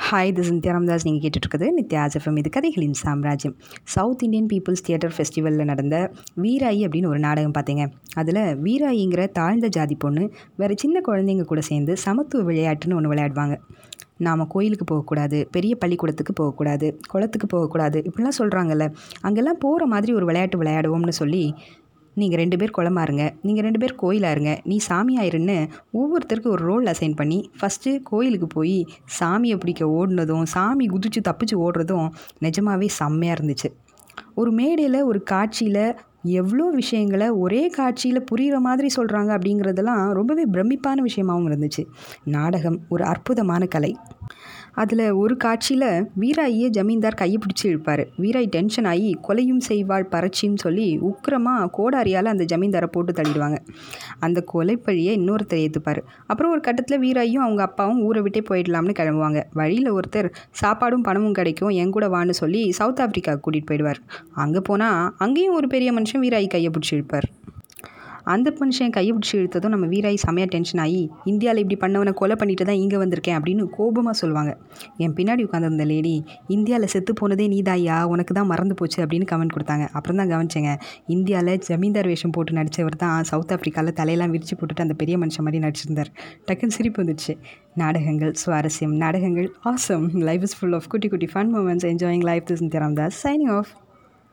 hi this Nithya Ramadoss நீங்கள் கேட்டுட்ருக்குது Nithya FM இது கதைகளின் சாம்ராஜ்யம் சவுத் இந்தியன் பீப்புள்ஸ் தியேட்டர் ஃபெஸ்டிவலில் நடந்த வீராயி அப்படின்னு ஒரு நாடகம் பார்த்தீங்க அதில் வீராயிங்கிற தாழ்ந்த ஜாதி பொண்ணு வேறு சின்ன குழந்தைங்க கூட சேர்ந்து சமத்துவ விளையாட்டுன்னு ஒன்று விளையாடுவாங்க நாம் கோயிலுக்கு போகக்கூடாது பெரிய பள்ளிக்கூடத்துக்கு போகக்கூடாது குளத்துக்கு போகக்கூடாது இப்படிலாம் சொல்கிறாங்கல்ல அங்கெல்லாம் போகிற மாதிரி ஒரு விளையாட்டு விளையாடுவோம்னு சொல்லி நீங்கள் ரெண்டு பேர் குளமா இருங்க நீங்கள் ரெண்டு பேர் கோயிலாக இருங்க நீ சாமி ஆயிருன்னு ஒவ்வொருத்தருக்கும் ஒரு ரோல் அசைன் பண்ணி ஃபஸ்ட்டு கோயிலுக்கு போய் சாமியை பிடிக்க ஓடினதும் சாமி குதிச்சு தப்பிச்சு ஓடுறதும் நிஜமாவே செம்மையாக இருந்துச்சு ஒரு மேடையில் ஒரு காட்சியில் எவ்வளோ விஷயங்களை ஒரே காட்சியில் புரிகிற மாதிரி சொல்கிறாங்க அப்படிங்கிறதெல்லாம் ரொம்பவே பிரமிப்பான விஷயமாகவும் இருந்துச்சு நாடகம் ஒரு அற்புதமான கலை அதில் ஒரு காட்சியில் வீராயியை ஜமீன்தார் கையை பிடிச்சி இழுப்பார் வீராய் டென்ஷன் ஆகி கொலையும் செய்வாள் பறச்சின்னு சொல்லி உக்கிரமாக கோடாரியால் அந்த ஜமீன்தாரை போட்டு தள்ளிடுவாங்க அந்த கொலைப்பழியை இன்னொருத்தர் ஏற்றுப்பார் அப்புறம் ஒரு கட்டத்தில் வீராயும் அவங்க அப்பாவும் ஊரை விட்டே போயிடலாம்னு கிளம்புவாங்க வழியில் ஒருத்தர் சாப்பாடும் பணமும் கிடைக்கும் என் கூட வான்னு சொல்லி சவுத் ஆஃப்ரிக்காவுக்கு கூட்டிகிட்டு போயிடுவார் அங்கே போனால் அங்கேயும் ஒரு பெரிய மனுஷன் வீராயி கையை பிடிச்சி இழுப்பார் அந்த மனுஷன் கையை பிடிச்சி இழுத்ததும் நம்ம வீராய் செமையாக டென்ஷன் ஆகி இந்தியாவில் இப்படி பண்ணவனை கொலை பண்ணிட்டு தான் இங்கே வந்திருக்கேன் அப்படின்னு கோபமாக சொல்லுவாங்க என் பின்னாடி உட்காந்துருந்த லேடி இந்தியாவில் செத்து போனதே நீதாயா உனக்கு தான் மறந்து போச்சு அப்படின்னு கமெண்ட் கொடுத்தாங்க அப்புறம் தான் கவனிச்சேங்க இந்தியாவில் ஜமீன்தார் வேஷம் போட்டு நடித்தவர் தான் சவுத் ஆஃப்ரிக்காவில் தலையெல்லாம் விரிச்சு போட்டுட்டு அந்த பெரிய மனுஷன் மாதிரி நடிச்சிருந்தார் டக்குன்னு சிரிப்பு வந்துச்சு நாடகங்கள் சுவாரஸ்யம் நாடகங்கள் awesome life is full of குட்டி குட்டி fun moments enjoying life this Ramdas signing of